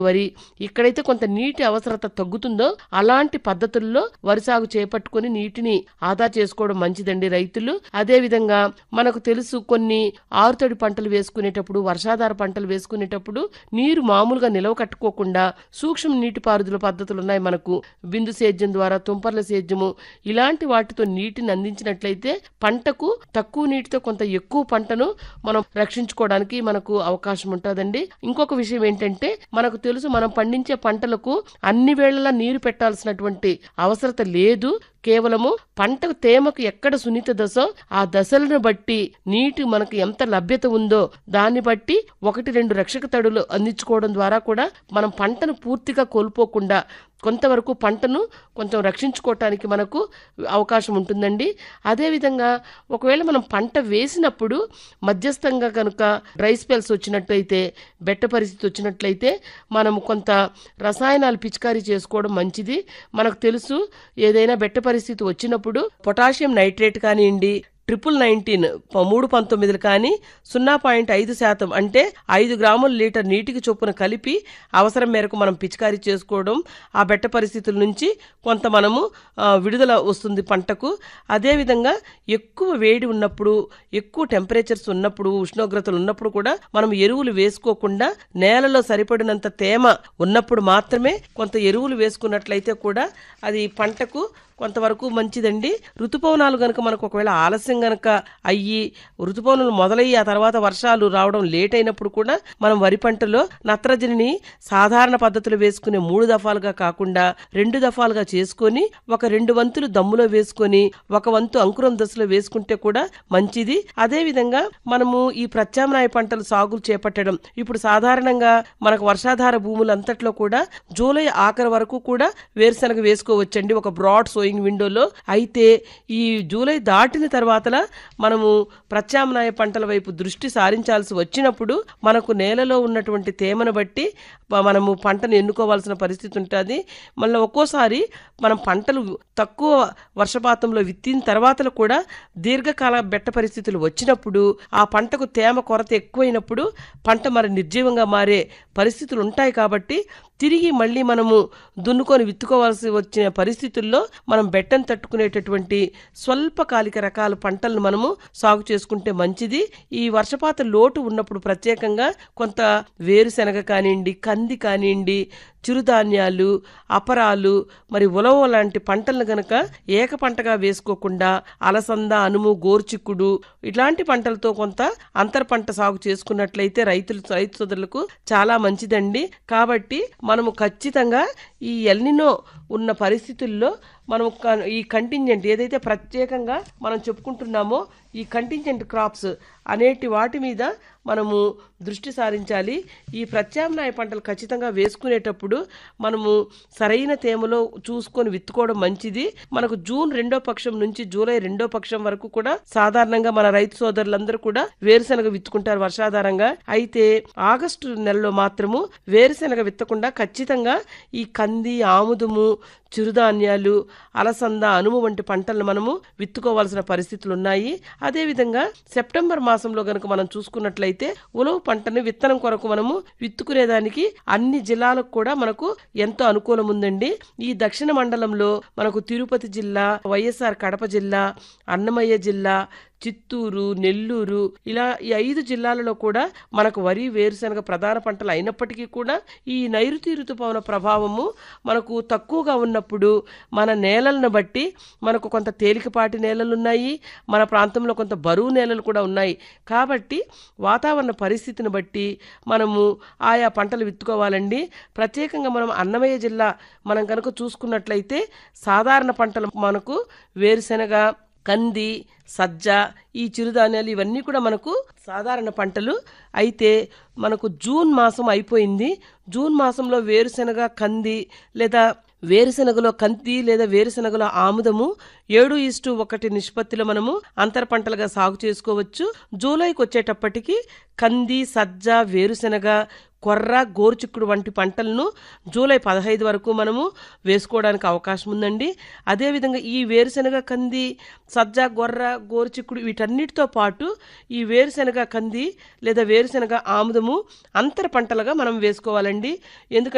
వరి ఎక్కడైతే కొంత నీటి అవసరత తగ్గుతుందో అలాంటి పద్ధతుల్లో వరి సాగు చేపట్టుకొని నీటిని ఆదా చేసుకోవడం మంచిదండి రైతులు అదే విధంగా మనకు తెలుసు కొన్ని ఆరుతడి పంటలు వేసుకునేటప్పుడు వర్షాధార పంటలు వేసుకునేటప్పుడు నీరు మామూలుగా నిలవ కట్టుకోకుండా సూక్ష్మ నీటిపారుదల పద్ధతులు ఉన్నాయి మనకు బిందు సేద్యం ద్వారా తుంపర్ల సేద్యము ఇలాంటి వాటితో నీటిని అందించినట్లయితే పంటకు తక్కువ నీటితో కొంత ఎక్కువ పంటను మనం రక్షించుకోవడానికి మనకు అవకాశం ఉంటుందండి ఇంకొక విషయం ఏంటంటే మనకు తెలుసు మనం పండించే పంటలకు అన్ని వేళలా నీరు పెట్టాల్సినటువంటి అవసరత లేదు కేవలము పంటకు తేమకు ఎక్కడ సున్నిత దశో ఆ దశలను బట్టి నీటి మనకు ఎంత లభ్యత ఉందో దాన్ని బట్టి ఒకటి రెండు రక్షక తడులు అందించుకోవడం ద్వారా కూడా మనం పంటను పూర్తిగా కోల్పోకుండా కొంతవరకు పంటను కొంచెం రక్షించుకోవటానికి మనకు అవకాశం ఉంటుందండి అదేవిధంగా ఒకవేళ మనం పంట వేసినప్పుడు మధ్యస్థంగా కనుక డ్రై స్పెల్స్ వచ్చినట్లయితే బెట్ట పరిస్థితి వచ్చినట్లయితే మనం కొంత రసాయనాలు పిచికారీ చేసుకోవడం మంచిది మనకు తెలుసు ఏదైనా బెట్ట పరిస్థితి వచ్చినప్పుడు పొటాషియం నైట్రేట్ కానివ్వండి ట్రిపుల్ నైన్టీన్ మూడు పంతొమ్మిదిలు కానీ సున్నా పాయింట్ ఐదు శాతం అంటే ఐదు గ్రాముల లీటర్ నీటికి చొప్పున కలిపి అవసరం మేరకు మనం పిచికారీ చేసుకోవడం ఆ బెట్ట పరిస్థితుల నుంచి కొంత మనము ఆ, విడుదల వస్తుంది పంటకు అదేవిధంగా ఎక్కువ వేడి ఉన్నప్పుడు ఎక్కువ టెంపరేచర్స్ ఉన్నప్పుడు ఉష్ణోగ్రతలు ఉన్నప్పుడు కూడా మనం ఎరువులు వేసుకోకుండా నేలలో సరిపడినంత తేమ ఉన్నప్పుడు మాత్రమే కొంత ఎరువులు వేసుకున్నట్లయితే కూడా అది పంటకు కొంతవరకు మంచిదండి ఋతుపవనాలు గనక మనకు ఒకవేళ ఆలస్యం గనక అయ్యి ఋతుపవనాలు మొదలయ్యి ఆ తర్వాత వర్షాలు రావడం లేట్ అయినప్పుడు కూడా మనం వరి పంటలో నత్రజనిని సాధారణ పద్ధతిలో వేసుకునే మూడు దఫాలుగా కాకుండా రెండు దఫాలుగా చేసుకొని ఒక రెండు వంతులు దమ్ములో వేసుకొని ఒక వంతు అంకురం దశలో వేసుకుంటే కూడా మంచిది అదే విధంగా మనము ఈ ప్రత్యామ్నాయ పంటలు సాగులు చేపట్టడం ఇప్పుడు సాధారణంగా మనకు వర్షాధార భూములంతట్లో కూడా జూలై ఆఖరి వరకు కూడా వేరుశనగ వేసుకోవచ్చండి ఒక బ్రాడ్ సోయింగ్ విండోలో అయితే ఈ జూలై దాటిన తర్వాత మనము ప్రత్యామ్నాయ పంటల వైపు దృష్టి సారించాల్సి వచ్చినప్పుడు మనకు నేలలో ఉన్నటువంటి తేమను బట్టి ప- మనము పంటను ఎన్నుకోవాల్సిన పరిస్థితి ఉంటుంది మళ్ళీ ఒక్కోసారి మనం పంటలు తక్కువ వర్షపాతంలో విత్తిన తర్వాత కూడా దీర్ఘకాల బెట్ట పరిస్థితులు వచ్చినప్పుడు ఆ పంటకు తేమ కొరత ఎక్కువైనప్పుడు పంట మరి నిర్జీవంగా మారే పరిస్థితులు ఉంటాయి కాబట్టి తిరిగి మళ్ళీ మనము దున్నుకొని విత్తుకోవాల్సి వచ్చిన పరిస్థితుల్లో మనం బెట్టను తట్టుకునేటటువంటి స్వల్పకాలిక రకాల పంటలను మనము సాగు చేసుకుంటే మంచిది ఈ వర్షపాత లోటు ఉన్నప్పుడు ప్రత్యేకంగా కొంత వేరుశెనగ కానివ్వండి కంది కానివ్వండి చిరుధాన్యాలు అపరాలు మరి ఉలవ లాంటి పంటలను గనక ఏక పంటగా వేసుకోకుండా అలసంద అనుము గోర్చిక్కుడు ఇట్లాంటి పంటలతో కొంత అంతర పంట సాగు చేసుకున్నట్లయితే రైతులు రైతు సోదరులకు చాలా మంచిదండి కాబట్టి మనము ఖచ్చితంగా ఈ ఎల్నినో ఉన్న పరిస్థితుల్లో మనం క- ఈ కంటింజెంట్ ఏదైతే ప్రత్యేకంగా మనం చెప్పుకుంటున్నామో ఈ కంటింజెంట్ క్రాప్స్ అనేటి వాటి మీద మనము దృష్టి సారించాలి ఈ ప్రత్యామ్నాయ పంటలు ఖచ్చితంగా వేసుకునేటప్పుడు మనము సరైన తేమలో చూసుకొని విత్తుకోవడం మంచిది మనకు జూన్ రెండో పక్షం నుంచి జూలై రెండో పక్షం వరకు కూడా సాధారణంగా మన రైతు సోదరులందరూ కూడా వేరుశెనగ విత్తుకుంటారు వర్షాధారంగా అయితే ఆగస్టు నెలలో మాత్రము వేరుశెనగ విత్తకుండా ఖచ్చితంగా ఈ కంది ఆముదము చిరుధాన్యాలు అలసంద అనుము వంటి పంటలను మనము విత్తుకోవాల్సిన పరిస్థితులు ఉన్నాయి అదేవిధంగా సెప్టెంబర్ మాసంలో గనుక మనం చూసుకున్నట్లయితే ఉలవ పంటను విత్తనం కొరకు మనము విత్తుకునేదానికి అన్ని జిల్లాలకు కూడా మనకు ఎంతో అనుకూలం ఉందండి ఈ దక్షిణ మండలంలో మనకు తిరుపతి జిల్లా వైఎస్ఆర్ కడప జిల్లా అన్నమయ్య జిల్లా చిత్తూరు నెల్లూరు ఇలా ఈ ఐదు జిల్లాలలో కూడా మనకు వరి వేరుశనగ ప్రధాన పంటలు అయినప్పటికీ కూడా ఈ నైరుతి ఋతుపవన ప్రభావము మనకు తక్కువగా ఉన్నప్పుడు మన నేలలను బట్టి మనకు కొంత తేలికపాటి నేలలు ఉన్నాయి మన ప్రాంతంలో కొంత బరువు నేలలు కూడా ఉన్నాయి కాబట్టి వాతావరణ పరిస్థితిని బట్టి మనము ఆయా పంటలు విత్తుకోవాలండి ప్రత్యేకంగా మనం అన్నమయ్య జిల్లా మనం కనుక చూసుకున్నట్లయితే సాధారణ పంటలు మనకు వేరుశెనగ కంది సజ్జ ఈ చిరుధాన్యాలు ఇవన్నీ కూడా మనకు సాధారణ పంటలు అయితే మనకు జూన్ మాసం అయిపోయింది జూన్ మాసంలో వేరుశెనగ కంది లేదా వేరుశెనగలో కంది లేదా వేరుశెనగలో ఆముదము ఏడు ఇస్టు ఒకటి నిష్పత్తిలో మనము అంతర పంటలుగా సాగు చేసుకోవచ్చు జూలైకి వచ్చేటప్పటికి కంది సజ్జ వేరుశెనగ కొర్ర గోరుచిక్కుడు వంటి పంటలను జూలై పదహైదు వరకు మనము వేసుకోవడానికి అవకాశం ఉందండి అదేవిధంగా ఈ వేరుశెనగ కంది సజ్జ గొర్ర గోరుచిక్కుడు వీటన్నిటితో పాటు ఈ వేరుశెనగ కంది లేదా వేరుశెనగ ఆముదము అంతర పంటలుగా మనం వేసుకోవాలండి ఎందుకంటే